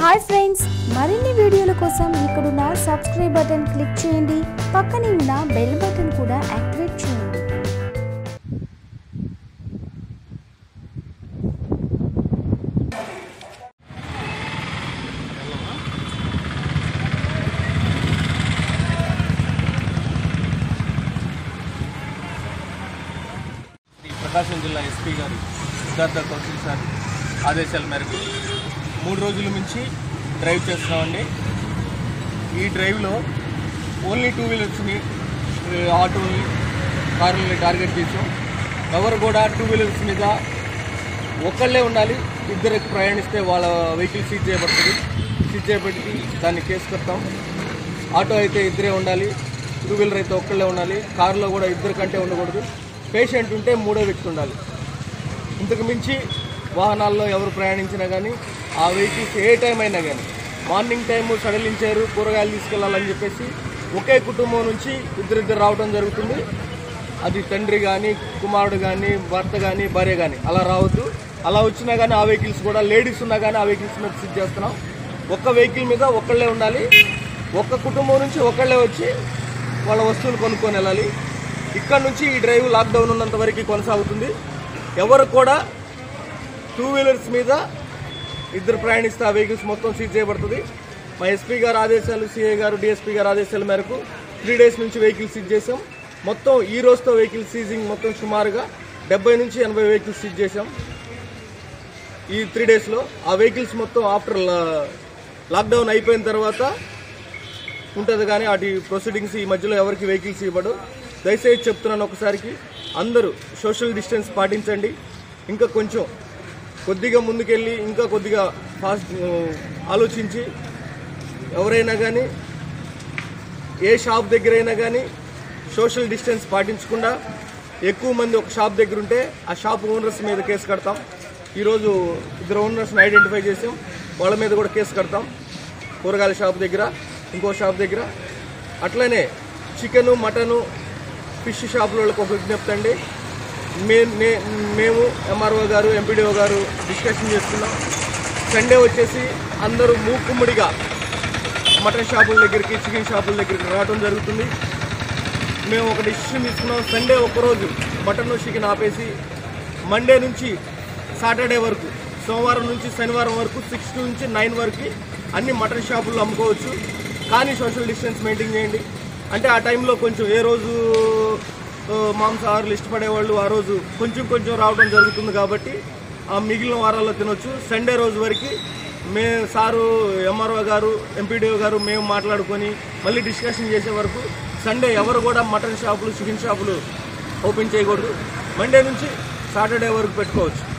hi friends మరిన్ని వీడియోల కోసం ఇక్కడున్న సబ్స్క్రైబ్ బటన్ క్లిక్ చేయండి పక్కనే ఉన్న బెల్ బటన్ కూడా యాక్టివేట్ చేయండి శ్రీ ప్రకాశం జిల్లా ఎస్పీ గారు సిద్ధార్థ కౌశల్ సార్ ఆదేశాల మేరకు మూడు రోజుల నుంచి డ్రైవ్ చేస్తున్నామండి ఈ డ్రైవ్లో ఓన్లీ టూ వీలర్స్ని ఏ, ఆటోని కార్లని టార్గెట్ చేసాం ఎవరు కూడా టూ వీలర్స్ మీద ఒక్కళ్ళే ఉండాలి ఇద్దరు ప్రయాణిస్తే వాళ్ళ వెహికల్ సీజ్ చేయబడుతుంది సీజ్ చేయబట్టి దాన్ని కేసు కడతాం ఆటో అయితే ఇద్దరే ఉండాలి టూ వీలర్ అయితే ఒక్కళ్ళే ఉండాలి కారులో కూడా ఇద్దరు కంటే ఉండకూడదు పేషెంట్ ఉంటే మూడో వ్యక్తి ఉండాలి ఇంతకు మించి వాహనాల్లో ఎవరు ప్రయాణించినా కానీ ఆ వెహికల్స్ ఏ టైం అయినా కానీ మార్నింగ్ టైము సడలించారు కూరగాయలు తీసుకెళ్ళాలని చెప్పేసి ఒకే కుటుంబం నుంచి ఇద్దరిద్దరు రావడం జరుగుతుంది అది తండ్రి కానీ కుమారుడు కానీ భర్త కానీ భార్య కానీ అలా రావద్దు అలా వచ్చినా కానీ ఆ వెహికల్స్ కూడా లేడీస్ ఉన్నా కానీ ఆ వెహికల్స్ మీద సిట్ చేస్తున్నాం ఒక్క వెహికల్ మీద ఒక్కళ్ళే ఉండాలి ఒక్క కుటుంబం నుంచి ఒక్కళ్ళే వచ్చి వాళ్ళ వస్తువులు కొనుక్కొని వెళ్ళాలి ఇక్కడ నుంచి ఈ డ్రైవ్ లాక్డౌన్ ఉన్నంత వరకు కొనసాగుతుంది ఎవరు కూడా టూ వీలర్స్ మీద ఇద్దరు ప్రయాణిస్తే ఆ వెహికల్స్ మొత్తం సీజ్ చేయబడుతుంది మా ఎస్పీ గారు ఆదేశాలు సిఐ గారు డిఎస్పీ గారు ఆదేశాల మేరకు త్రీ డేస్ నుంచి వెహికల్స్ సీజ్ చేసాం మొత్తం ఈ రోజుతో వెహికల్ సీజింగ్ మొత్తం సుమారుగా డెబ్బై నుంచి ఎనభై వెహికల్స్ సీజ్ చేసాం ఈ త్రీ డేస్లో ఆ వెహికల్స్ మొత్తం ఆఫ్టర్ లాక్డౌన్ అయిపోయిన తర్వాత ఉంటుంది కానీ వాటి ప్రొసీడింగ్స్ ఈ మధ్యలో ఎవరికి వెహికల్స్ ఇవ్వడు దయచేసి చెప్తున్నాను ఒకసారికి అందరూ సోషల్ డిస్టెన్స్ పాటించండి ఇంకా కొంచెం కొద్దిగా ముందుకెళ్ళి ఇంకా కొద్దిగా ఫాస్ట్ ఆలోచించి ఎవరైనా కానీ ఏ షాప్ దగ్గర అయినా కానీ సోషల్ డిస్టెన్స్ పాటించకుండా ఎక్కువ మంది ఒక షాప్ దగ్గర ఉంటే ఆ షాప్ ఓనర్స్ మీద కేసు కడతాం ఈరోజు ఇద్దరు ఓనర్స్ని ఐడెంటిఫై చేసాం వాళ్ళ మీద కూడా కేసు కడతాం కూరగాయల షాప్ దగ్గర ఇంకో షాప్ దగ్గర అట్లనే చికెను మటను ఫిష్ షాపుల వాళ్ళకి ఒక విజ్ఞప్తి అండి మే నే- మేము ఎంఆర్ఓ గారు ఎంపీడీఓ గారు డిస్కషన్ చేస్తున్నాం సండే వచ్చేసి అందరూ మూకుమ్మడిగా మటన్ షాపుల దగ్గరికి చికెన్ షాపుల దగ్గరికి రావడం జరుగుతుంది మేము ఒక డిసిషన్ తీసుకున్నాం సండే ఒక్కరోజు మటన్ చికెన్ ఆపేసి మండే నుంచి సాటర్డే వరకు సోమవారం నుంచి శనివారం వరకు సిక్స్ నుంచి నైన్ వరకు అన్ని మటన్ షాపుల్లో అమ్ముకోవచ్చు కానీ సోషల్ డిస్టెన్స్ మెయింటైన్ చేయండి అంటే ఆ టైంలో కొంచెం ఏ రోజు ఆ, మాంసాహారులు ఇష్టపడేవాళ్ళు ఆ రోజు కొంచెం కొంచెం రావడం జరుగుతుంది కాబట్టి ఆ మిగిలిన వారాల్లో తినొచ్చు సండే రోజు వరకు మే సారు ఎంఆర్ఓ గారు ఎంపీడీఓ గారు మేము మాట్లాడుకొని మళ్ళీ డిస్కషన్ చేసే వరకు సండే ఎవరు కూడా మటన్ షాపులు చికెన్ షాపులు ఓపెన్ చేయకూడదు మండే నుంచి సాటర్డే వరకు పెట్టుకోవచ్చు